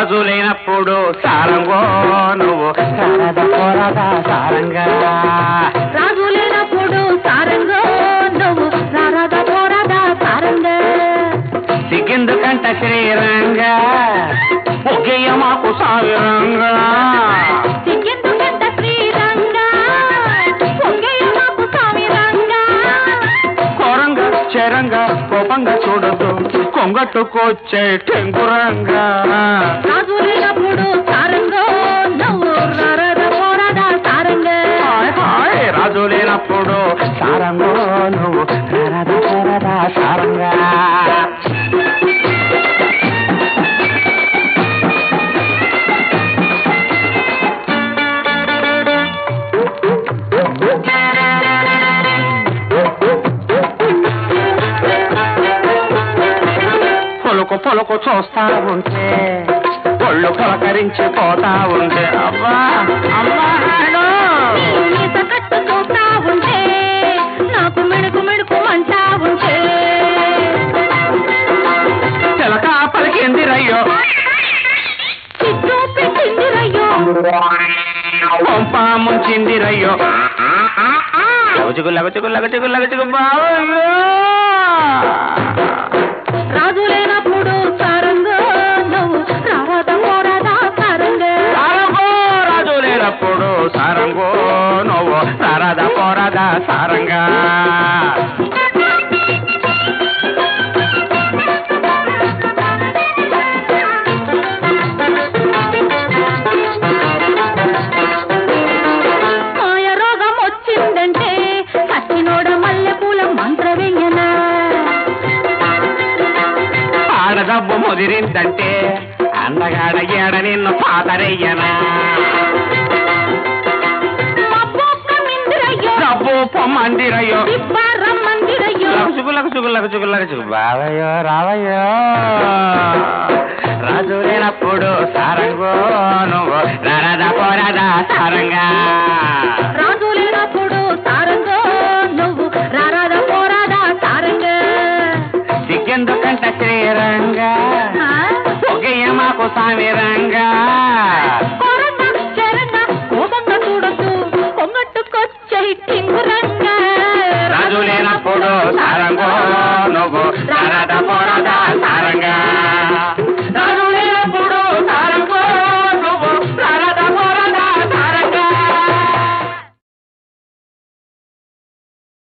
రాజు లేనప్పుడు సారంగో నువ్వు సారద పోరద సారంగా రాజు లేనప్పుడు సారంగో నువ్వు రారద పోరద సారంగా సిగ్గెందుకంట శ్రీరంగా ఒకేయ మాకు సావిరంగా సిగ్గెందుకంట శ్రీరంగా ఒకేయ మాకు స్వామి రంగా కోరంగా చరంగా కోపంగా చూడదు కొంగట్టుకొచ్చే టెంకురంగా రాజు లేనప్పుడు సారంగో నువ్వు రారద పోరద సారంగా హాయ్ హాయ్ రాజు లేనప్పుడు సారంగో నువ్వు సారద పోరద సారంగా పొలకు పొలకు చూస్తా ఉంటే ఒళ్ళు పులకరించి పోతా ఉంటే అబ్బా అమ్మా నాయనో. నీత కట్టు చూస్తా ఉంటే నాకు మిడుకు మిడుకు మంటా ఉంటే చిలక పలికింది రయ్యో చిచ్చు పెట్టింది రయ్యో కొంప ముంచింది రయ్యో లగచుకు లగచుకు లగచుకు లగచుకు బావయ్యో రాజు లేనప్పుడు సారంగో నువ్వు రారాద పోరాదా సారంగా సారంగో రాజు లేనప్పుడు సారంగో నువ్వు సారదా పోరదా సారంగా మాయ రోగం వచ్చిందంటే కచ్చినోడ మల్లె పూల మంత్ర వెయ్యనా ఆడదబ్బు ముదిరిందంటే అందగాడ ఏడ నిన్ను పాతరయ్యనా మబ్బొక్క మిందిరయ్యో డబ్బు పొమ్మందిరయ్యో రమ్మందిరయ్యో లగచుకు లగచుకు లగచుకు లగచుకు బావయ్యో రావయ్యో రాజు లేనప్పుడు సారంగో నువ్వు నరద పోరదా సారంగా రాజు లేనప్పుడు సారంగో నువ్వు రారాద పోరాదా సారంగా సిగ్గెందుకంట శ్రీరంగా ఆ? ఒకే మాకు సామిరంగా కోరంగా, చెరంగా, కోపంగా చూడొద్దు పొంగట్టుకొచ్చే టింగురంగా రాజు లేనప్పుడు సారంగో నువ్వు నరద పోరదా